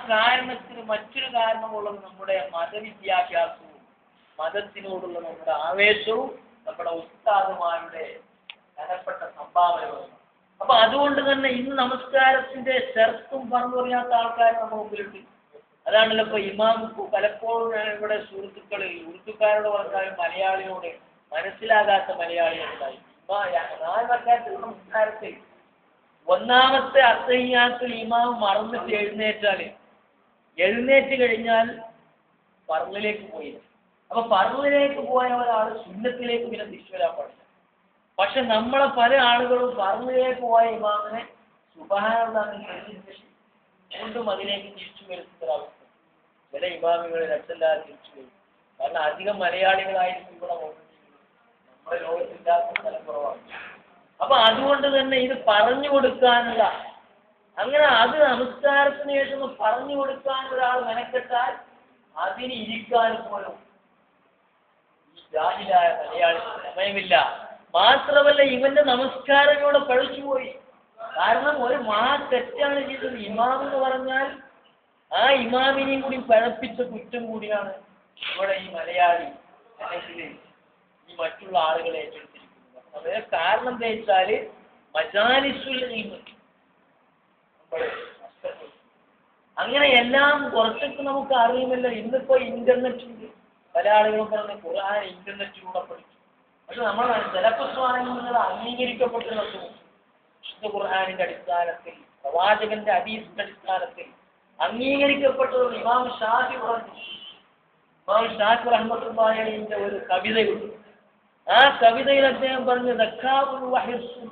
കാരണത്തിന് മറ്റൊരു കാരണമുള്ളത് നമ്മുടെ മതവിദ്യാഭ്യാസവും മതത്തിനോടുള്ള നമ്മുടെ ആവേശവും നമ്മുടെ ഉസ്താദുമാരുടെ ധനപ്പെട്ട സംഭാവനകളും അപ്പൊ അതുകൊണ്ട് തന്നെ ഇന്ന് നമസ്കാരത്തിന്റെ ചെറുത്തും പറഞ്ഞു പറയാത്ത ആൾക്കാർ നമ്മുടെ മുമ്പിലുണ്ട് അതാണല്ലോ ഇപ്പൊ ഇമാം കു- പലപ്പോഴും ഞാൻ ഇവിടെ സുഹൃത്തുക്കളിൽ ഉറുദുക്കാരോട് പറഞ്ഞാലും മലയാളിയോട് മനസ്സിലാകാത്ത മലയാളികളുണ്ടായി ഇപ്പൊ നാല് വർഷത്തിൽ നമസ്കാരത്തിൽ ഒന്നാമത്തെ അത്തയ്യാത്തിൽ ഇമാം മറന്നിട്ട് എഴുന്നേറ്റാല് എഴുന്നേറ്റ് കഴിഞ്ഞാൽ പറന്നിലേക്ക് പോയി അപ്പൊ പറന്നിലേക്ക് പോയ ഒരാൾ സുന്നത്തിലേക്ക് പിന്നെ തിരിച്ചു വരാൻ പാടില്ല പക്ഷെ നമ്മളെ പല ആളുകളും പറന്നിലേക്ക് പോയ ഇമാമിനെ സുബാനെന്ന് വീണ്ടും അതിലേക്ക് തിരിച്ചു വരുത്തുന്ന ഒരവസ്ഥ ചില ഇമാമികൾ രക്ഷല്ലാതെ തിരിച്ചു വരും കാരണം അധികം മലയാളികളായിരിക്കും ഇവിടെ വന്നിരിക്കുന്നത് നമ്മുടെ ലോകത്തില്ലാത്ത സ്ഥലം കുറവാണ് അപ്പൊ അതുകൊണ്ട് തന്നെ ഇത് പറഞ്ഞു കൊടുക്കാനുള്ള അങ്ങനെ അത് നമസ്കാരത്തിന് ശേഷം ഒന്ന് പറഞ്ഞു കൊടുക്കാൻ ഒരാൾ മെനക്കെട്ടാൽ അതിന് ഇരിക്കാൻ പോലും ഈ ജാഹിലായ മലയാളി സമയമില്ല മാത്രമല്ല ഇവന്റെ നമസ്കാരം ഇവിടെ പഴിച്ചുപോയി കാരണം ഒരു മാ തെറ്റാണ് ചെയ്തത് ഇമാം എന്ന് പറഞ്ഞാൽ ആ ഇമാമിനെയും കൂടി പഴപ്പിച്ച കുറ്റം കൂടിയാണ് ഇവിടെ ഈ മലയാളി അല്ലെങ്കിൽ ഈ മറ്റുള്ള ആളുകളെ ഏറ്റെടുത്തിരിക്കുന്നത് അതിന് കാരണം എന്താ വെച്ചാല് മജാലിസുൽ ഇൽമ് നമ്മള് നഷ്ടപ്പെട്ടു. അങ്ങനെ എല്ലാം കുറച്ചൊക്കെ നമുക്ക് അറിയുമല്ലോ ഇന്നിപ്പോ ഇന്റർനെറ്റ് ഉണ്ട് പല ആളുകളും പറഞ്ഞ ഖുർആൻ ഇന്റർനെറ്റിലൂടെ പഠിച്ചു പക്ഷെ നമ്മൾ ജലപ്രസ്വാനങ്ങൾ അംഗീകരിക്കപ്പെട്ട നടത്തും വിശുദ്ധ ഖുർആാനിന്റെ അടിസ്ഥാനത്തിൽ പ്രവാചകന്റെ ഹദീസിന്റെ അടിസ്ഥാനത്തിൽ അംഗീകരിക്കപ്പെട്ടത് ഇമാം ഷാഫി പറഞ്ഞു ഇമാം ഷാഫി റഹ്മത്തുള്ളാഹിന്റെ ഒരു കവിതയുണ്ട് ആ കവിതയിൽ അദ്ദേഹം പറഞ്ഞു ദക്കാവുൽ വഹിർസും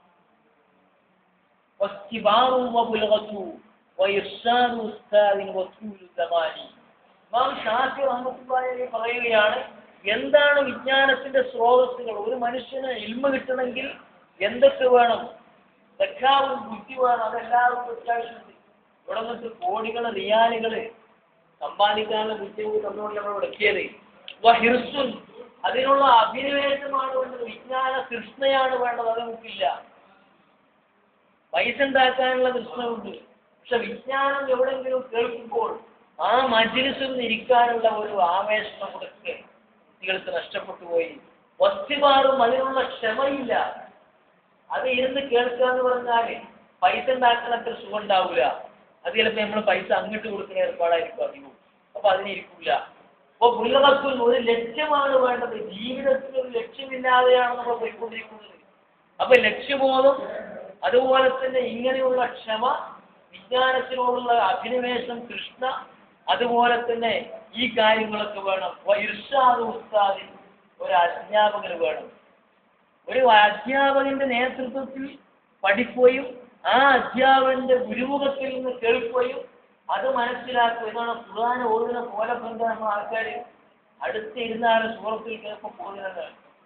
واستبار وبلغة وإرشاد أستاذ وطول زمان ഇമാം ഷാഫി റഹ്മത്തുള്ളാഹി പറയുകയാണ് എന്താണ് വിജ്ഞാനത്തിന്റെ സ്രോതസ്സുകൾ ഒരു മനുഷ്യന് ഇൽമ കിട്ടണമെങ്കിൽ എന്തൊക്കെ വേണം ദക്കാവും ബുദ്ധി വേണം അതെല്ലാവർക്കും അത്യാവശ്യമുണ്ട് ഇവിടെ നിന്നിട്ട് കോടികൾ റിയാലുകള് സമ്പാദിക്കാനുള്ള ബുദ്ധിമുട്ട് തന്നുകൊണ്ട് നമ്മൾ വിളക്കിയത് ഹിർസുൻ അതിനുള്ള അഭിനിവേശമാണ് വേണ്ടത് വിജ്ഞാന തൃഷ്ണയാണ് വേണ്ടത് അത് നമുക്കില്ല പൈസ ഉണ്ടാക്കാനുള്ള തൃഷ്ണമുണ്ട് പക്ഷെ വിജ്ഞാനം എവിടെങ്കിലും കേൾക്കുമ്പോൾ ആ മജിലിസിൽ നിന്ന് ഇരിക്കാനുള്ള ഒരു ആവേശം നമ്മുടെ കുട്ടികൾക്ക് നഷ്ടപ്പെട്ടു പോയി വസ്തുമാറും അതിനുള്ള ക്ഷമയില്ല അത് ഇരുന്ന് കേൾക്കുക എന്ന് പറഞ്ഞാല് പൈസ ഉണ്ടാക്കാൻ അത്ര സുഖം ഉണ്ടാവില്ല അത് ചിലപ്പോൾ നമ്മൾ പൈസ അങ്ങോട്ട് കൊടുക്കുന്ന ഏർപ്പാടായിരിക്കും അധികവും അപ്പൊ അതിനിരിക്കില്ല അപ്പൊ പുള്ളികൾക്കും ഒരു ലക്ഷ്യമാണ് വേണ്ടത് ജീവിതത്തിൽ ഒരു ലക്ഷ്യമില്ലാതെയാണ് നമ്മൾ പോയിക്കൊണ്ടിരിക്കുന്നത് അപ്പൊ ലക്ഷ്യബോധം അതുപോലെ തന്നെ ഇങ്ങനെയുള്ള ക്ഷമ വിജ്ഞാനത്തിനോടുള്ള അഭിനിവേശം കൃഷ്ണ അതുപോലെ തന്നെ ഈ കാര്യങ്ങളൊക്കെ വേണം വ- ഇർഷാദ് ഉസ്താദി ഒരു അധ്യാപകന് വേണം ഒരു അധ്യാപകന്റെ നേതൃത്വത്തിൽ പഠിക്കുകയും ആ അധ്യാപകന്റെ ഗുരുമുഖത്തിൽ നിന്ന് കേൾക്കുകയും അത് മനസ്സിലാക്കുക ഇതാണ് ഖുർആൻ ഓടുന്ന പോലെ ബന്ധ നമ്മൾ ആൾക്കാർ അടുത്തിരുന്നാണ് സൂറത്തിൽ കേൾപ്പം പോകുന്നത്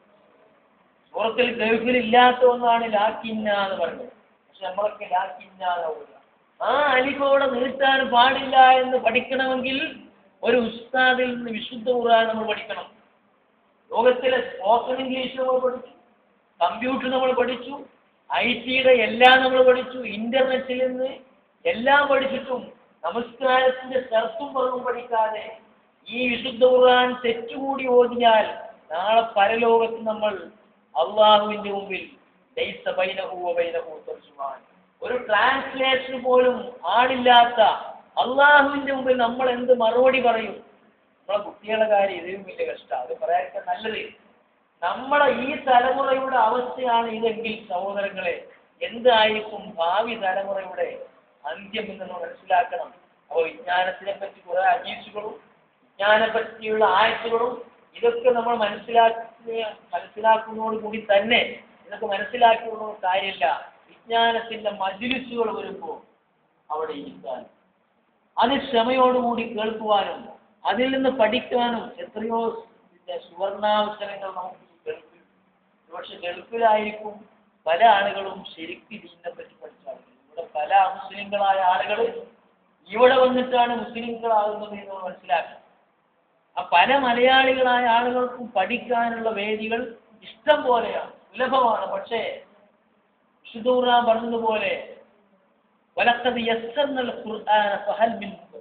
സൂറത്തിൽ കേൾക്കലില്ലാത്ത ഒന്നാണ് ലാക്കിന്ന എന്ന് പറയുന്നത് പക്ഷെ നമ്മളൊക്കെ ലാക്കിന്ന ഓടുക ആ അലിഫോടെ നീട്ടാൻ പാടില്ല എന്ന് പഠിക്കണമെങ്കിൽ ഒരു ഉസ്താദിൽ നിന്ന് വിശുദ്ധ ഖുർആൻ നമ്മൾ പഠിക്കണം ലോകത്തിലെ സ്പോക്കൺ ഇംഗ്ലീഷ് നമ്മൾ പഠിച്ചു കമ്പ്യൂട്ടർ നമ്മൾ പഠിച്ചു ഐ ടിയുടെ എല്ലാം നമ്മൾ പഠിച്ചു ഇന്റർനെറ്റിൽ നിന്ന് എല്ലാം പഠിച്ചിട്ടും നമസ്കാരത്തിന്റെ സ്ഥലത്തും പറഞ്ഞും പഠിക്കാതെ ഈ വിശുദ്ധ ഖുർആൻ തെറ്റുകൂടി ഓതിയാൽ നാളെ പരലോകത്ത് നമ്മൾ അള്ളാഹുവിന്റെ മുമ്പിൽ ലൈസ ബൈനഹു വ ബൈനഹു തർജുമാൻ. ഒരു ട്രാൻസ്ലേഷൻ പോലും ആളില്ലാത്ത അള്ളാഹുവിന്റെ മുമ്പിൽ നമ്മൾ എന്ത് മറുപടി പറയും നമ്മളെ കുട്ടികളുടെ കാര്യം ഇതിലും വലിയ കഷ്ടമാണ് അത് പറയാനൊക്കെ നല്ലത് നമ്മളെ ഈ തലമുറയുടെ അവസ്ഥയാണ് ഇതെങ്കിൽ സഹോദരങ്ങളെ എന്തായിരിക്കും ഭാവി തലമുറയുടെ അന്ത്യം എന്ന് നമ്മൾ മനസ്സിലാക്കണം അപ്പോൾ വിജ്ഞാനത്തിനെ പറ്റി കുറെ അജീസുകളും വിജ്ഞാനെ പറ്റിയുള്ള ആയത്തുകളും ഇതൊക്കെ നമ്മൾ മനസ്സിലാക്കുക മനസ്സിലാക്കുന്നതോട് കൂടി തന്നെ ഇതൊക്കെ മനസ്സിലാക്കിയുള്ള കാര്യമില്ല വിജ്ഞാനത്തിന്റെ മജിലിസുകൾ വരുമ്പോൾ അവിടെ ഇരിക്കാൻ അത് ക്ഷമയോടുകൂടി കേൾക്കുവാനും അതിൽ നിന്ന് പഠിക്കാനും എത്രയോ പിന്നെ സുവർണാവസരങ്ങൾ നമുക്ക് ഗൾഫിൽ പക്ഷെ ഗൾഫിലായിരിക്കും പല ആളുകളും ശരിക്കും ദീനിനെ പറ്റി പഠിച്ച ആളുകൾ ഇവിടെ പല മുസ്ലിങ്ങളായ ആളുകൾ ഇവിടെ വന്നിട്ടാണ് മുസ്ലിങ്ങളാകുന്നത് എന്ന് നമ്മൾ മനസ്സിലാക്കണം ആ പല മലയാളികളായ ആളുകൾക്കും പഠിക്കാനുള്ള വേദികൾ ഇഷ്ടം പോലെയാണ് സുലഭമാണ് പക്ഷേ വിശുദ്ധ ഖുർആൻ പറഞ്ഞതുപോലെ വലക്കത് യസ്സർനൽ ഖുർആന ഫഹൽ മിൻ മുദ്ദക്കിർ.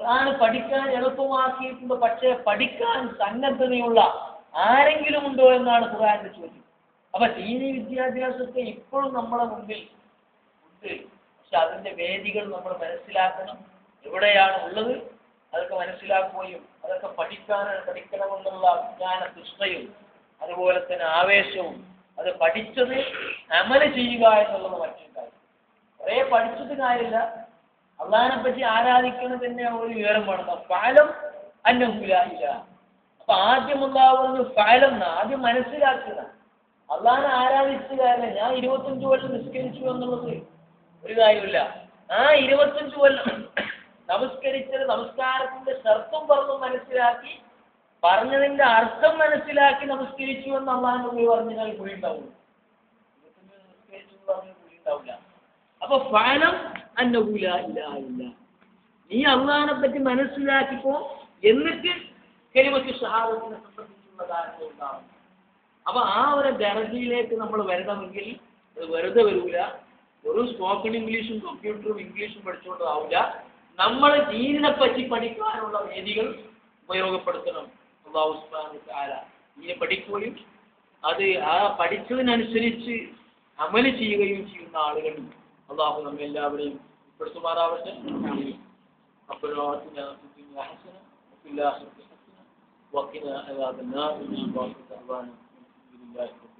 ഖുർആൻ പഠിക്കാൻ എളുപ്പമാക്കിയിട്ടുണ്ട് പക്ഷേ പഠിക്കാൻ സന്നദ്ധതയുള്ള ആരെങ്കിലും ഉണ്ടോ എന്നാണ് ഖുർആന്റെ ചോദ്യം അപ്പൊ ദീനി വിദ്യാഭ്യാസത്തെ ഇപ്പോഴും നമ്മുടെ മുമ്പിൽ ഉണ്ട് പക്ഷെ അതിന്റെ വേദികൾ നമ്മൾ മനസ്സിലാക്കണം എവിടെയാണ് ഉള്ളത് അതൊക്കെ മനസ്സിലാക്കുകയും അതൊക്കെ പഠിക്കാൻ പഠിക്കണമെന്നുള്ള വിജ്ഞാന തൃഷ്ണയും അതുപോലെ തന്നെ ആവേശവും അത് പഠിച്ചത് അമല് ചെയ്യുക എന്നുള്ളത് മറ്റൊരു കാര്യം കുറേ പഠിച്ചിട്ട് കാര്യമില്ല അള്ളാഹിനെ പറ്റി ആരാധിക്കുന്നത് തന്നെ ഒരു വിവരം വേണം ഫാലം അന്നഹുലായില്ല അപ്പൊ ആദ്യം ഉണ്ടാവുന്നത് ഫാലം എന്നാ ആദ്യം മനസ്സിലാക്കുക അള്ളാഹിനെ ആരാധിച്ചത് കാരണം ഞാൻ ഇരുപത്തഞ്ച് കൊല്ലം നിസ്കരിച്ചു എന്നുള്ളത് ഒരു കാര്യമില്ല ആ ഇരുപത്തഞ്ച് കൊല്ലം നമസ്കരിച്ചത് നമസ്കാരത്തിന്റെ ശർത്തം പറഞ്ഞു മനസ്സിലാക്കി പറഞ്ഞതിന്റെ അർത്ഥം മനസ്സിലാക്കി നമസ്കരിച്ചു എന്ന് അള്ളാഹിന്റെ പോയി പറഞ്ഞാൽ കുഴി ഉണ്ടാവുള്ളൂ ഇരുപത്തഞ്ച് നിസ്കരിച്ചു എന്ന് പറഞ്ഞാൽ കുഴി ഉണ്ടാവില്ല അപ്പൊ ഫലം അന്നകൂല ഇല്ല ഇല്ല നീ അള്ളാഹിനെ പറ്റി മനസ്സിലാക്കിപ്പോ എന്നിട്ട് കരിമത്ത് ഷഹാദത്തിനെ സംബന്ധിച്ചുള്ള ധാരണ ഉണ്ടാവും അപ്പൊ ആ ഒരു ദർജയിലേക്ക് നമ്മൾ വരണമെങ്കിൽ അത് വെറുതെ വരൂല ഒരു സ്പോക്കൺ ഇംഗ്ലീഷും കമ്പ്യൂട്ടറും ഇംഗ്ലീഷും പഠിച്ചുകൊണ്ടാവില്ല നമ്മൾ ദീനിനെ പറ്റി പഠിക്കാനുള്ള വേദികൾ ഉപയോഗപ്പെടുത്തണം അള്ളാഹു സുബ്ഹാനഹു വ തആല ദീനെ പഠിക്കുകയും അത് ആ പഠിച്ചതിനനുസരിച്ച് അമല് ചെയ്യുകയും ചെയ്യുന്ന ആളുകൾ അള്ളാഹു നമ്മെ എല്ലാവരെയും ഉൾപ്പെടുത്തുമാറാവട്ടെ ربنا آتنا في الدنيا حسنة وفي الآخرة حسنة وقنا عذاب النار وآخر دعوانا الحمد لله رب